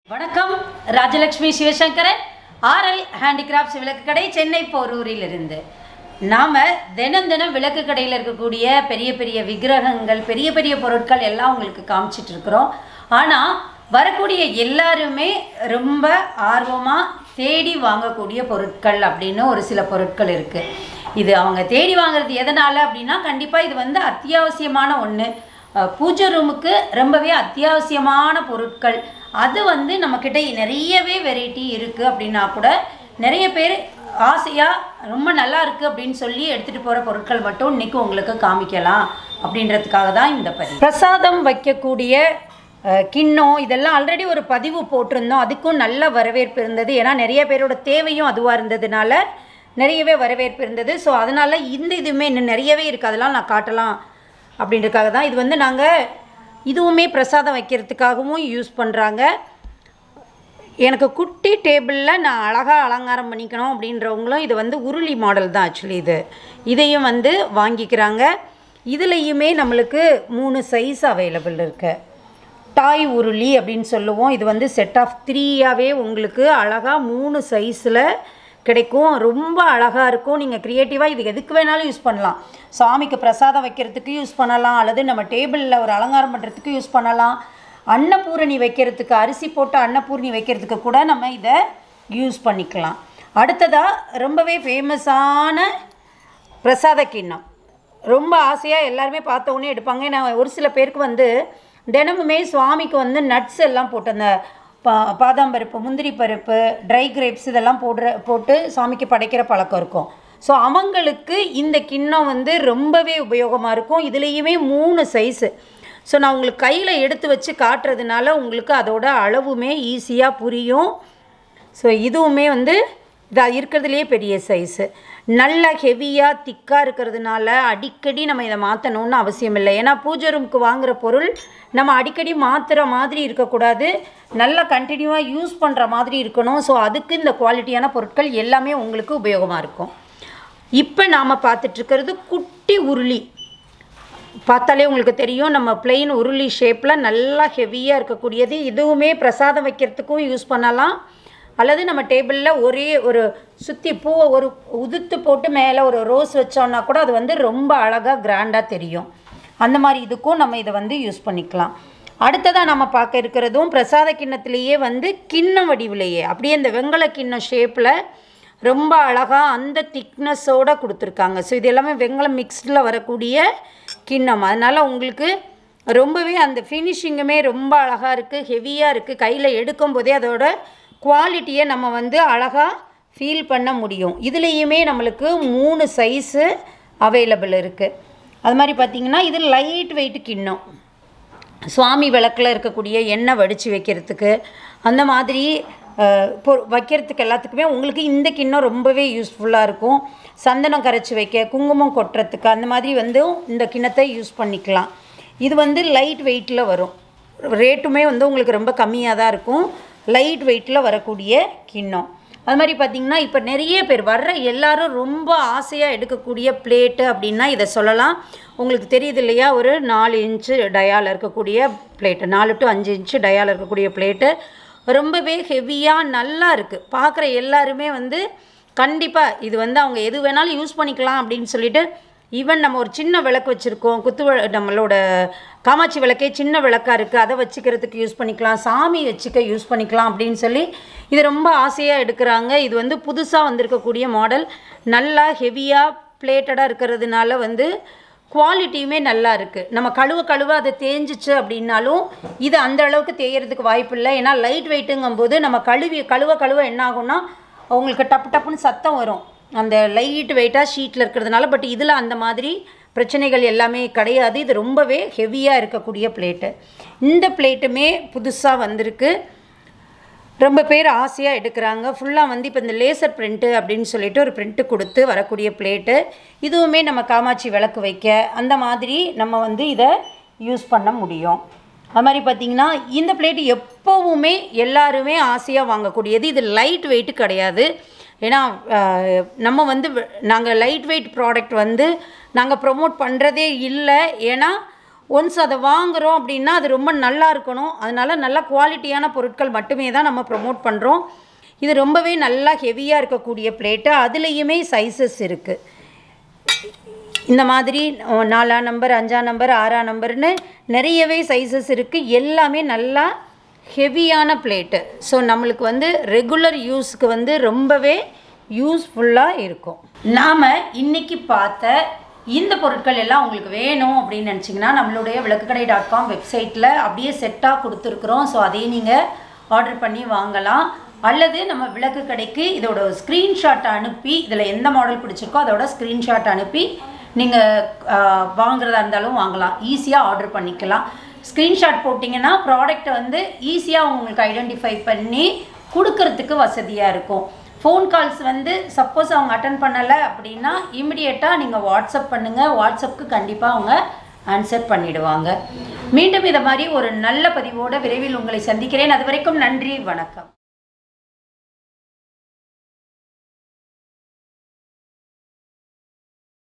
வணக்கம் Rajalakshmi Sivasankaran RL handicrafts விளக்கு கடை சென்னை போரூரிலிருந்து நாம் தினம் தினம் விளக்கு கடையில் இருக்கக்கூடிய பெரிய பெரிய விக்கிரகங்கள் பெரிய பெரிய பொருட்கள் எல்லாம் உங்களுக்கு காமிச்சிட்டு இருக்கிறோம் ஆனால் வரக்கூடிய எல்லாருமே ரொம்ப ஆர்வமாக தேடி வாங்கக்கூடிய பொருட்கள் அப்படின்னு ஒரு சில பொருட்கள் இருக்குது இது அவங்க தேடி வாங்குறது எதனால் அப்படின்னா கண்டிப்பாக இது வந்து அத்தியாவசியமான ஒன்று அஹ் பூஜை ரூமுக்கு ரொம்பவே அத்தியாவசியமான பொருட்கள் அது வந்து நம்மக்கிட்ட நிறையவே வெரைட்டி இருக்குது அப்படின்னா கூட நிறைய பேர் ஆசையாக ரொம்ப நல்லா இருக்குது அப்படின்னு சொல்லி எடுத்துகிட்டு போகிற பொருட்கள் மட்டும் இன்றைக்கி உங்களுக்கு காமிக்கலாம் அப்படின்றதுக்காக தான் இந்த பதிவு பிரசாதம் வைக்கக்கூடிய அஹ், கிண்ணம் இதெல்லாம் ஆல்ரெடி ஒரு பதிவு போட்டிருந்தோம் அதுக்கும் நல்ல வரவேற்பு இருந்தது ஏன்னா நிறைய பேரோட தேவையும் அதுவாக இருந்ததுனால நிறையவே வரவேற்பு இருந்தது ஸோ அதனால் இந்த இதுவுமே இன்னும் நிறையவே இருக்குது அதெல்லாம் நான் காட்டலாம் அப்படின்றதுக்காக தான் இது வந்து நாங்கள் இதுவுமே பிரசாதம் வைக்கிறதுக்காகவும் யூஸ் பண்ணுறாங்க எனக்கு குட்டி டேபிளில் நான் அழகாக அலங்காரம் பண்ணிக்கணும் அப்படின்றவங்களும் இது வந்து உருளி மாடல் தான் ஆக்சுவலி இது இதையும் வந்து வாங்கிக்கிறாங்க இதுலேயுமே நம்மளுக்கு மூணு சைஸ் அவைலபிள் இருக்கு டாய் உருளி அப்படின்னு சொல்லுவோம் இது வந்து செட் ஆஃப் த்ரீயாகவே உங்களுக்கு அழகாக மூணு சைஸில் கிடைக்கும் ரொம்ப அழகாக இருக்கும் நீங்கள் க்ரியேட்டிவாக இது எதுக்கு வேணாலும் யூஸ் பண்ணலாம் சாமிக்கு பிரசாதம் வைக்கிறதுக்கு யூஸ் பண்ணலாம் அல்லது நம்ம டேபிளில் ஒரு அலங்காரம் பண்ணுறதுக்கு யூஸ் பண்ணலாம் அன்னபூரணி வைக்கிறதுக்கு அரிசி போட்டு அன்னபூரணி வைக்கிறதுக்கு கூட நம்ம இதை யூஸ் பண்ணிக்கலாம் அடுத்ததாக ரொம்பவே ஃபேமஸான பிரசாத கிண்ணம் ரொம்ப ஆசையாக எல்லாருமே பார்த்த உடனே எடுப்பாங்க ஏன்னா ஒரு சில பேருக்கு வந்து தினமுமே சுவாமிக்கு வந்து நட்ஸ் எல்லாம் போட்டு அந்த பா பாதாம் பருப்பு முந்திரி பருப்பு ட்ரை கிரேப்ஸ் இதெல்லாம் போடுற போட்டு சாமிக்கு படைக்கிற பழக்கம் இருக்கும் ஸோ அவங்களுக்கு இந்த கிண்ணம் வந்து ரொம்பவே உபயோகமாக இருக்கும் இதுலேயுமே மூணு சைஸு ஸோ நான் உங்களுக்கு கையில் எடுத்து வச்சு காட்டுறதுனால உங்களுக்கு அதோட அளவுமே ஈஸியாக புரியும் ஸோ இதுவுமே வந்து இதாக இருக்கிறதுலையே பெரிய சைஸு நல்ல ஹெவியாக திக்காக இருக்கிறதுனால அடிக்கடி நம்ம இதை மாற்றணும்னு அவசியம் இல்லை ஏன்னா பூஜை ரூமுக்கு வாங்குற பொருள் நம்ம அடிக்கடி மாற்றுற மாதிரி இருக்கக்கூடாது நல்லா கண்டினியூவாக யூஸ் பண்ணுற மாதிரி இருக்கணும் ஸோ அதுக்கு இந்த குவாலிட்டியான பொருட்கள் எல்லாமே உங்களுக்கு உபயோகமாக இருக்கும் இப்போ நாம் பார்த்துட்ருக்கிறது குட்டி உருளி பார்த்தாலே உங்களுக்கு தெரியும் நம்ம பிளெயின் உருளி ஷேப்பில் நல்லா ஹெவியாக இருக்கக்கூடியது இதுவுமே பிரசாதம் வைக்கிறதுக்கும் யூஸ் பண்ணலாம் அல்லது நம்ம டேபிளில் ஒரே ஒரு சுற்றி பூவை ஒரு உதுத்து போட்டு மேலே ஒரு ரோஸ் வச்சோன்னா கூட அது வந்து ரொம்ப அழகாக கிராண்டாக தெரியும் அந்த மாதிரி இதுக்கும் நம்ம இதை வந்து யூஸ் பண்ணிக்கலாம் அடுத்ததாக நம்ம பார்க்க இருக்கிறதும் பிரசாத கிண்ணத்திலேயே வந்து கிண்ண வடிவிலேயே அப்படியே இந்த வெங்கல கிண்ணம் ஷேப்பில் ரொம்ப அழகாக அந்த திக்னஸோடு கொடுத்துருக்காங்க ஸோ இது எல்லாமே வெங்கலம் மிக்ஸ்டில் வரக்கூடிய கிண்ணம் அதனால் உங்களுக்கு ரொம்பவே அந்த ஃபினிஷிங்குமே ரொம்ப அழகாக இருக்குது ஹெவியாக இருக்குது கையில் எடுக்கும் போதே அதோட குவாலிட்டியை நம்ம வந்து அழகாக ஃபீல் பண்ண முடியும் இதுலேயுமே நம்மளுக்கு மூணு சைஸு அவைலபிள் இருக்குது அது மாதிரி பார்த்திங்கன்னா இது லைட் வெயிட் கிண்ணம் சுவாமி விளக்கில் இருக்கக்கூடிய எண்ணெய் வடித்து வைக்கிறதுக்கு அந்த மாதிரி அஹ், பொ வைக்கிறதுக்கு எல்லாத்துக்குமே உங்களுக்கு இந்த கிண்ணம் ரொம்பவே யூஸ்ஃபுல்லாக இருக்கும் சந்தனம் கரைச்சி வைக்க குங்குமம் கொட்டுறதுக்கு அந்த மாதிரி வந்து இந்த கிண்ணத்தை யூஸ் பண்ணிக்கலாம் இது வந்து லைட் வெயிட்டில் வரும் ரேட்டுமே வந்து உங்களுக்கு ரொம்ப கம்மியாக தான் இருக்கும் லைட் வெயிட்டில் வரக்கூடிய கிண்ணம் அது மாதிரி பார்த்திங்கன்னா இப்போ நிறைய பேர் வர்ற எல்லாரும் ரொம்ப ஆசையாக எடுக்கக்கூடிய பிளேட்டு அப்படின்னா இதை சொல்லலாம் உங்களுக்கு தெரியுது இல்லையா ஒரு நாலு இன்ச்சு டயால் இருக்கக்கூடிய பிளேட்டு நாலு டு அஞ்சு இன்ச்சு டயால் இருக்கக்கூடிய பிளேட்டு ரொம்பவே ஹெவியாக நல்லா இருக்குது பார்க்குற எல்லாருமே வந்து கண்டிப்பாக இது வந்து அவங்க எது வேணாலும் யூஸ் பண்ணிக்கலாம் அப்படின்னு சொல்லிட்டு ஈவன் நம்ம ஒரு சின்ன விளக்கு வச்சுருக்கோம் குத்து விள- நம்மளோட காமாட்சி விளக்கே சின்ன விளக்காக இருக்குது அதை வச்சுக்கிறதுக்கு யூஸ் பண்ணிக்கலாம் சாமி வச்சுக்க யூஸ் பண்ணிக்கலாம் அப்படின்னு சொல்லி இது ரொம்ப ஆசையாக எடுக்கிறாங்க இது வந்து புதுசாக வந்திருக்கக்கூடிய மாடல் நல்லா ஹெவியாக பிளேட்டடாக இருக்கிறதுனால வந்து குவாலிட்டியுமே நல்லா இருக்குது நம்ம கழுவ கழுவ அது தேஞ்சிச்சு அப்படின்னாலும் இது அந்த அளவுக்கு தேயறதுக்கு வாய்ப்பு இல்லை ஏன்னா லைட் வெயிட்டுங்கும்போது நம்ம கழுவி கழுவ கழுவ என்ன ஆகும்னா உங்களுக்கு டப்பு டப்புன்னு சத்தம் வரும் அந்த லைட் வெயிட்டாக ஷீட்டில் இருக்கிறதுனால பட் இதில் அந்த மாதிரி பிரச்சனைகள் எல்லாமே கிடையாது இது ரொம்பவே ஹெவியாக இருக்கக்கூடிய பிளேட்டு இந்த பிளேட்டுமே புதுசாக வந்திருக்கு ரொம்ப பேர் ஆசையாக எடுக்கிறாங்க ஃபுல்லாக வந்து இப்போ இந்த லேசர் பிரிண்ட்டு அப்படின்னு சொல்லிட்டு ஒரு பிரிண்ட்டு கொடுத்து வரக்கூடிய பிளேட்டு இதுவுமே நம்ம காமாட்சி விளக்கு வைக்க அந்த மாதிரி நம்ம வந்து இதை யூஸ் பண்ண முடியும் அது மாதிரி பார்த்திங்கன்னா இந்த பிளேட் எப்போவுமே எல்லாருமே ஆசையாக வாங்கக்கூடியது இது லைட் வெயிட் கிடையாது ஏன்னா அஹ், நம்ம வந்து நாங்கள் லைட் வெயிட் ப்ராடக்ட் வந்து நாங்கள் ப்ரொமோட் பண்ணுறதே இல்லை ஏன்னா ஒன்ஸ் அதை வாங்குகிறோம் அப்படின்னா அது ரொம்ப நல்லா இருக்கணும் அதனால நல்ல குவாலிட்டியான பொருட்கள் மட்டுமே தான் நம்ம ப்ரொமோட் பண்ணுறோம் இது ரொம்பவே நல்லா ஹெவியாக இருக்கக்கூடிய பிளேட்டு அதுலேயுமே சைஸஸ் இருக்குது இந்த மாதிரி அஹ், நாலாம் நம்பர் அஞ்சாம் நம்பர் ஆறாம் நம்பர்னு நிறையவே சைஸஸ் இருக்குது எல்லாமே நல்லா ஹெவியான பிளேட்டு ஸோ நம்மளுக்கு வந்து ரெகுலர் யூஸ்க்கு வந்து ரொம்பவே யூஸ்ஃபுல்லாக இருக்கும் நாம் இன்னைக்கு பார்த்த இந்த பொருட்கள் எல்லாம் உங்களுக்கு வேணும் அப்படின்னு நினச்சிங்கன்னா நம்மளுடைய விளக்குக்கடை டாட் காம் வெப்சைட்டில் அப்படியே செட்டாக கொடுத்துருக்குறோம் ஸோ அதையும் நீங்கள் ஆர்டர் பண்ணி வாங்கலாம் அல்லது நம்ம விளக்கு கடைக்கு இதோட ஸ்க்ரீன்ஷாட் அனுப்பி இதில் எந்த மாடல் பிடிச்சிருக்கோ அதோட ஸ்க்ரீன்ஷாட் அனுப்பி நீங்கள் வாங்குறதா இருந்தாலும் வாங்கலாம் ஈஸியாக ஆர்டர் பண்ணிக்கலாம் ஸ்க்ரீன்ஷாட் போட்டிங்கன்னா ப்ராடக்ட்டை வந்து ஈஸியாக உங்களுக்கு ஐடென்டிஃபை பண்ணி கொடுக்கறதுக்கு வசதியாக இருக்கும் ஃபோன் கால்ஸ் வந்து சப்போஸ் அவங்க அட்டன் பண்ணலை அப்படின்னா இமிடியேட்டாக நீங்கள் வாட்ஸ்அப் பண்ணுங்கள் வாட்ஸ்அப்புக்கு கண்டிப்பாக அவங்க ஆன்சர் பண்ணிடுவாங்க மீண்டும் இதை மாதிரி ஒரு நல்ல பதிவோடு விரைவில் உங்களை சந்திக்கிறேன் அது வரைக்கும் நன்றி வணக்கம்